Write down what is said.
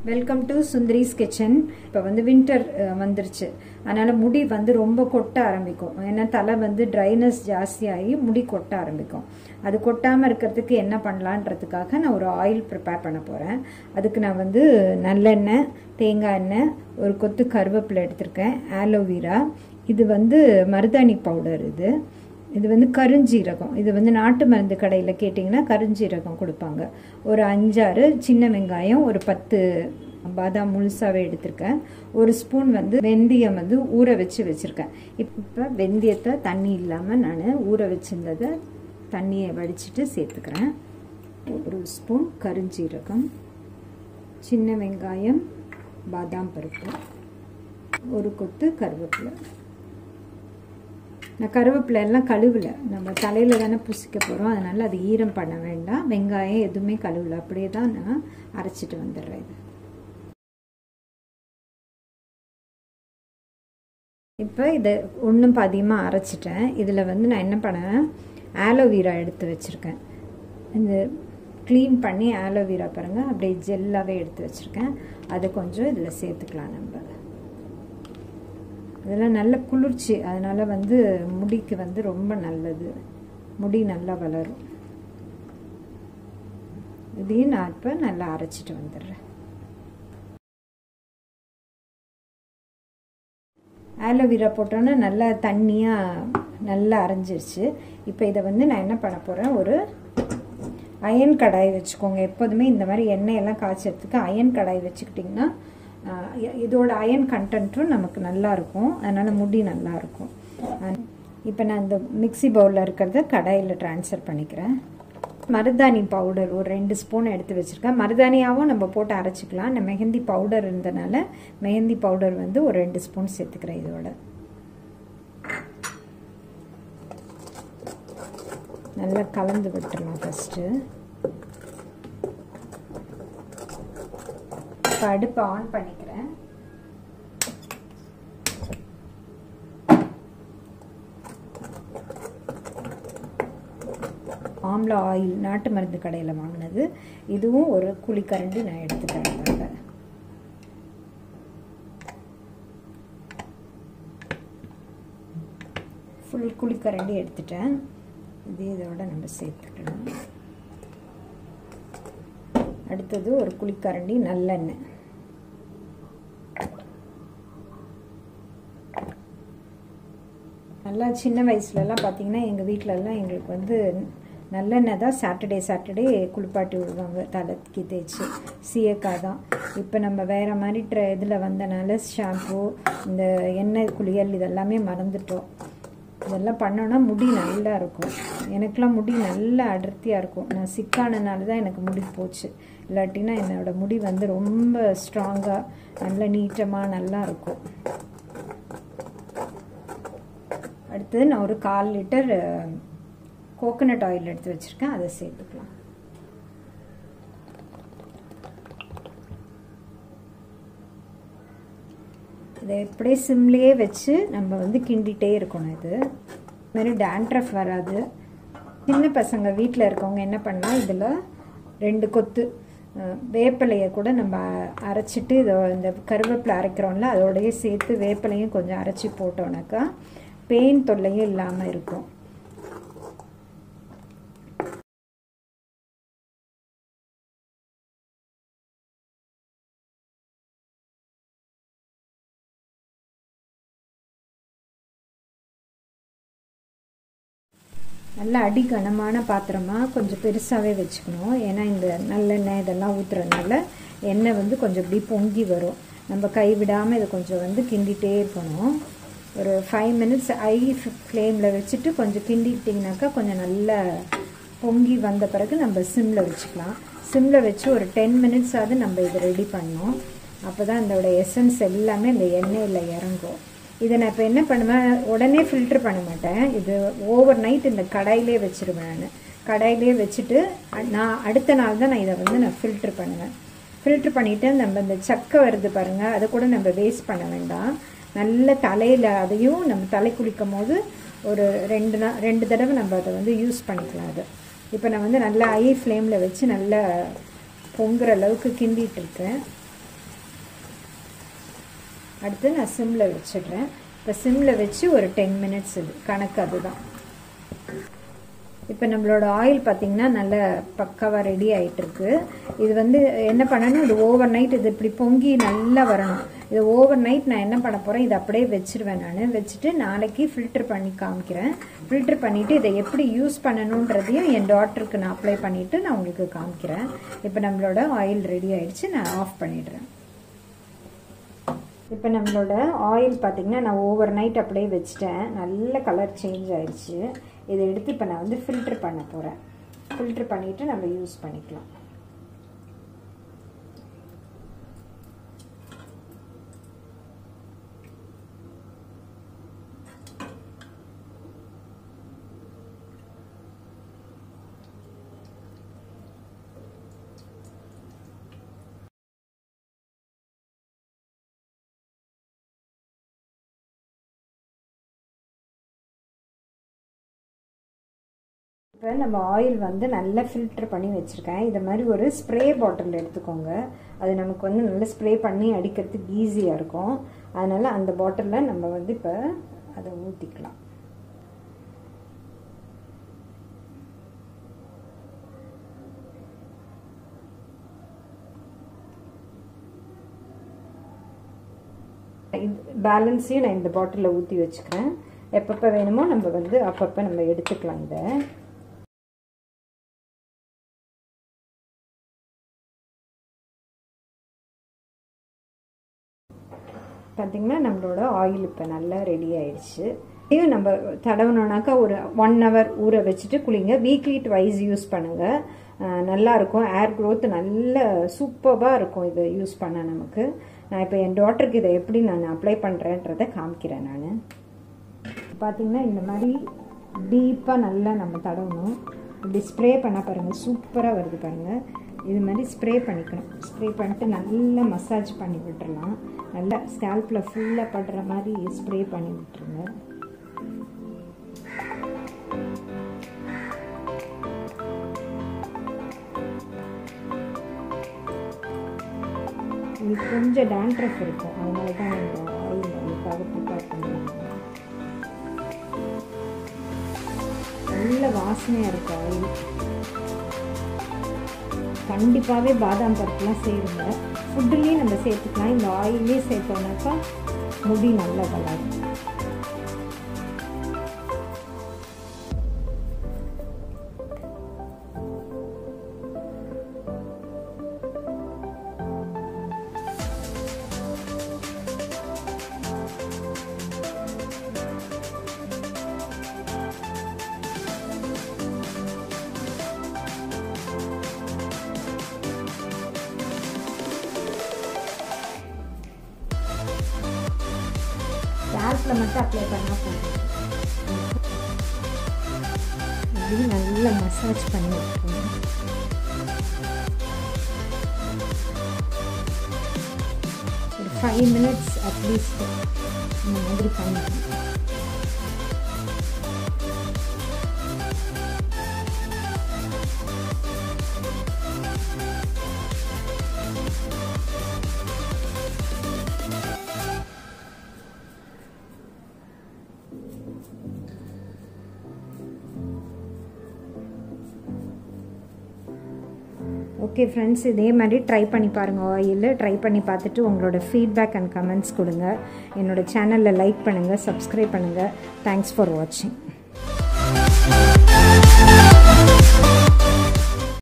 welcome to சுந்தரிஸ் kitchen இப்போ வந்து winter வந்துருச்சு அதனால் முடி வந்து ரொம்ப கொட்ட ஆரம்பிக்கும் ஏன்னா தலை வந்து ட்ரைனஸ் ஜாஸ்தியாகி முடி கொட்ட ஆரம்பிக்கும் அது கொட்டாமல் இருக்கிறதுக்கு என்ன பண்ணலான்றதுக்காக நான் ஒரு ஆயில் ப்ரிப்பேர் பண்ண போகிறேன் அதுக்கு நான் வந்து நல்லெண்ணெய் தேங்காய் எண்ணெய் ஒரு கொத்து கருவேப்பிலை எடுத்திருக்கேன் ஆலோவேரா இது வந்து மருதாணி பவுடர் இது இது வந்து கருஞ்சீரகம் இது வந்து நாட்டு மருந்து கடையில் கேட்டிங்கன்னா கருஞ்சீரகம் கொடுப்பாங்க ஒரு அஞ்சாறு சின்ன வெங்காயம் ஒரு பத்து பாதாம் முழுசாகவே எடுத்திருக்கேன் ஒரு ஸ்பூன் வந்து வெந்தயம் வந்து ஊற வச்சு வச்சுருக்கேன் இப்போ வெந்தயத்தை தண்ணி இல்லாமல் நான் ஊற வச்சிருந்ததை தண்ணியை வடிச்சிட்டு சேர்த்துக்கிறேன் ஒரு ஸ்பூன் கருஞ்சீரகம் சின்ன வெங்காயம் பாதாம் பருப்பு ஒரு கொத்து கருவேப்பிலை நான் கருவேப்பிலை எல்லாம் கழுவல நம்ம தலையில் தானே புசிக்க போகிறோம் அதனால் அது ஈரம் பண்ண வேண்டாம் வெங்காயம் எதுவுமே கழுவல அப்படியே தான் நான் அரைச்சிட்டு வந்துடுறேன் இது இப்போ இதை ஒன்றும் பாதியமாக அரைச்சிட்டேன் இதில் வந்து நான் என்ன பண்ணேன் ஆலோவீரா எடுத்து வச்சுருக்கேன் இந்த க்ளீன் பண்ணி ஆலோவீரா பாருங்கள் அப்படியே ஜெல்லாகவே எடுத்து வச்சுருக்கேன் அதை கொஞ்சம் இதில் சேர்த்துக்கலாம் நம்ம இதெல்லாம் நல்ல குளிர்ச்சி அதனால் வந்து முடிக்கு வந்து ரொம்ப நல்லது முடி நல்லா வளரும் இதையும் நான் இப்போ நல்லா அரைச்சிட்டு வந்துடுறேன் ஆலோவேரா போட்டோன்னா நல்லா தண்ணியாக நல்லா அரைஞ்சிருச்சு இப்போ இதை வந்து நான் என்ன பண்ண போகிறேன் ஒரு அயன் கடாய் வச்சுக்கோங்க எப்போதுமே இந்த மாதிரி எண்ணெயெல்லாம் காய்ச்சறதுக்கு அயன் கடாய் வச்சுக்கிட்டிங்கன்னா இதோட அயன் கண்டென்ட்டும் நமக்கு நல்லா இருக்கும் அதனால் முடி நல்லா இருக்கும் இப்போ நான் இந்த மிக்சி பவுலில் இருக்கிறத கடாயில் ட்ரான்ஸ்ஃபர் பண்ணிக்கிறேன் மருதாணி பவுடர் ஒரு ரெண்டு ஸ்பூன் எடுத்து வச்சுருக்கேன் மருதாணியாகவும் நம்ம போட்டு அரைச்சிக்கலாம் இந்த மெஹந்தி பவுடர் இருந்தனால மெஹந்தி பவுடர் வந்து ஒரு ரெண்டு ஸ்பூன் சேர்த்துக்கிறேன் இதோட நல்லா கலந்து விட்டுடலாம் ஃபஸ்ட்டு இப்போ அடுப்பை ஆன் பண்ணிக்கிறேன் ஆம்லா ஆயில் நாட்டு மருந்து கடையில் வாங்கினது இதுவும் ஒரு குழிக்கரண்டி நான் எடுத்துக்கிறேன் ஃபுல் குழிக்கரண்டி எடுத்துட்டேன் இது இதோட நம்ம சேர்த்துக்கலாம் அடுத்தது ஒரு குழிக்கரண்டி நல்லெண்ணெய் நல்லா சின்ன வயசுலலாம் பார்த்தீங்கன்னா எங்கள் வீட்டிலலாம் எங்களுக்கு வந்து நல்லெண்ணெய் தான் சாட்டர்டே சாட்டர்டே குளிப்பாட்டி விடுவாங்க தலைக்கு தேய்ச்சி சீயக்காய் தான் இப்போ நம்ம வேறு மாதிரி ட்ர இதில் வந்தனால ஷாம்பு இந்த எண்ணெய் குளியல் இதெல்லாமே மறந்துட்டோம் இதெல்லாம் பண்ணோன்னா முடி நல்லா இருக்கும் எனக்கெலாம் முடி நல்லா அடர்த்தியாக இருக்கும் நான் சிக்கானனால தான் எனக்கு முடி போச்சு இல்லாட்டினா என்னோடய முடி வந்து ரொம்ப ஸ்ட்ராங்காக நல்லா நீட்டமாக நல்லா இருக்கும் அடுத்தது நான் ஒரு கால் லிட்டர் கோகனட் ஆயில் எடுத்து வச்சுருக்கேன் அதை சேர்த்துக்கலாம் இதை எப்படியே சிம்லேயே வச்சு நம்ம வந்து கிண்டிகிட்டே இருக்கணும் இது இதுமாரி டேண்ட்ரஃப் வராது சின்ன பசங்க வீட்டில் இருக்கவங்க என்ன பண்ணலாம் இதில் ரெண்டு கொத்து வேப்பிலையை கூட நம்ம அரைச்சிட்டு இதை இந்த கருவேப்பிலை அரைக்கிறோம்ல அதோடய சேர்த்து வேப்பிலையும் கொஞ்சம் அரைச்சி போட்டோன்னாக்கா பெயின் தொல்லையும் இல்லாமல் இருக்கும் நல்லா அடி கனமான பாத்திரமாக கொஞ்சம் பெருசாகவே வச்சுக்கணும் ஏன்னா இந்த நல்லெண்ணெய் இதெல்லாம் ஊற்றுறதுனால எண்ணெய் வந்து கொஞ்சம் இப்படி பொங்கி வரும் நம்ம கை விடாமல் இதை கொஞ்சம் வந்து கிண்டிகிட்டே இருக்கணும் ஒரு ஃபைவ் மினிட்ஸ் ஐ ஃப்ளேமில் வச்சுட்டு கொஞ்சம் கிண்டிக்கிட்டிங்கனாக்கா கொஞ்சம் நல்லா பொங்கி வந்த பிறகு நம்ம சிம்மில் வச்சுக்கலாம் சிம்மில் வச்சு ஒரு டென் மினிட்ஸாவது நம்ம இதை ரெடி பண்ணோம் அப்போ தான் இதோட எசன்ஸ் எல்லாமே இந்த எண்ணெயில் இறங்கும் இதை நான் இப்போ என்ன பண்ணுவேன் உடனே ஃபில்ட்ரு பண்ண மாட்டேன் இது ஓவர் நைட் இந்த கடாயிலே வச்சுருவேன் நான் கடாயிலே வச்சுட்டு நான் அடுத்த நாள் தான் நான் இதை வந்து நான் ஃபில்ட்ரு பண்ணுவேன் ஃபில்ட்ரு பண்ணிவிட்டு நம்ம இந்த சக்கை வருது பாருங்கள் அதை கூட நம்ம வேஸ்ட் பண்ண வேண்டாம் நல்ல தலையில் அதையும் நம்ம தலை குளிக்கும் போது ஒரு ரெண்டு நா ரெண்டு தடவை நம்ம அதை வந்து யூஸ் பண்ணிக்கலாம் அது இப்போ நான் வந்து நல்லா ஹை ஃப்ளேமில் வச்சு நல்லா பொங்குற அளவுக்கு கிண்டிகிட்டு இருக்கேன் அடுத்து நான் சிம்மில் வச்சிடுறேன் இப்போ சிம்மில் வச்சு ஒரு டென் மினிட்ஸ் இது கணக்கு அதுதான் இப்போ நம்மளோட ஆயில் பார்த்தீங்கன்னா நல்ல பக்காவாக ரெடி ஆகிட்டுருக்கு இது வந்து என்ன பண்ணணும் இது ஓவர் நைட் இது இப்படி பொங்கி நல்லா வரணும் இது ஓவர் நைட் நான் என்ன பண்ண போகிறேன் இதை அப்படியே வச்சிருவேன் நான் வச்சுட்டு நாளைக்கு ஃபில்டர் பண்ணி காமிக்கிறேன் ஃபில்டர் பண்ணிவிட்டு இதை எப்படி யூஸ் பண்ணணுன்றதையும் என் டாட்டருக்கு நான் அப்ளை பண்ணிவிட்டு நான் உங்களுக்கு காமிக்கிறேன் இப்போ நம்மளோட ஆயில் ரெடி ஆயிடுச்சு நான் ஆஃப் பண்ணிடுறேன் இப்போ நம்மளோட ஆயில் பார்த்திங்கன்னா நான் ஓவர் நைட் அப்படியே வச்சுட்டேன் நல்ல கலர் சேஞ்ச் ஆயிடுச்சு இதை எடுத்து இப்போ நான் வந்து ஃபில்டர் பண்ண போகிறேன் ஃபில்டர் பண்ணிவிட்டு நம்ம யூஸ் பண்ணிக்கலாம் இப்போ நம்ம ஆயில் வந்து நல்லா ஃபில்டர் பண்ணி வச்சுருக்கேன் இதை மாதிரி ஒரு ஸ்ப்ரே பாட்டில் எடுத்துக்கோங்க அது நமக்கு வந்து நல்லா ஸ்ப்ரே பண்ணி அடிக்கிறதுக்கு ஈஸியாக இருக்கும் அதனால் அந்த பாட்டிலில் நம்ம வந்து இப்போ அதை ஊற்றிக்கலாம் பேலன்ஸையும் நான் இந்த பாட்டிலில் ஊற்றி வச்சுக்கிறேன் எப்பப்போ வேணுமோ நம்ம வந்து அப்பப்போ நம்ம எடுத்துக்கலாம் இதை பார்த்திங்கன்னா நம்மளோட ஆயில் இப்போ நல்லா ரெடி ஆயிடுச்சு இதையும் நம்ம தடவணுனாக்கா ஒரு ஒன் ஹவர் ஊற வச்சுட்டு குளிங்க வீக்லி ட்வைஸ் யூஸ் பண்ணுங்கள் நல்லா இருக்கும் ஏர் க்ரோத் நல்ல சூப்பராக இருக்கும் இதை யூஸ் பண்ண நமக்கு நான் இப்போ என் டாட்டருக்கு இதை எப்படி நான் அப்ளை பண்ணுறேன்றதை காமிக்கிறேன் நான் பார்த்திங்கன்னா இந்த மாதிரி டீப்பாக நல்லா நம்ம தடவணும் இப்படி ஸ்ப்ரே பண்ண பாருங்கள் சூப்பராக வருது பாருங்கள் இது மாதிரி ஸ்ப்ரே பண்ணிக்கணும் ஸ்ப்ரே பண்ணிட்டு நல்லா மசாஜ் பண்ணி விட்டுறலாம் நல்லா ஸ்கேல்பில் ஃபுல்லாக படுற மாதிரி ஸ்ப்ரே பண்ணி விட்டுருங்க இது கொஞ்சம் டேண்ட்ரஃப் இருக்கும் அதனால தான் இந்த ஆயில் அதுக்காக ப்ரிப்பேர் பண்ணுவாங்க நல்ல வாசனையாக இருக்கும் ஆயில் கண்டிப்பாகவே பாதாம் பருப்புலாம் சேருங்க ஃபுட்டுலேயும் நம்ம சேர்த்துக்கலாம் இந்த ஆயிலே சேர்த்தோம்னாக்கா முடி நல்லா வளரும் ஸ்கேல்பில் மட்டும் அப்ளை பண்ணால் போதும் அப்படி நல்லா மசாஜ் பண்ணி விட்டுருங்க ஒரு ஃபைவ் மினிட்ஸ் அட்லீஸ்ட் இந்த மாதிரி பண்ணிக்கணும் ஓகே ஃப்ரெண்ட்ஸ் இதே மாதிரி ட்ரை பண்ணி பாருங்கள் ஆயில் ட்ரை பண்ணி பார்த்துட்டு உங்களோட ஃபீட்பேக் அண்ட் கமெண்ட்ஸ் கொடுங்க என்னோடய சேனலில் லைக் பண்ணுங்கள் சப்ஸ்கிரைப் பண்ணுங்கள் தேங்க்ஸ் ஃபார் வாட்சிங்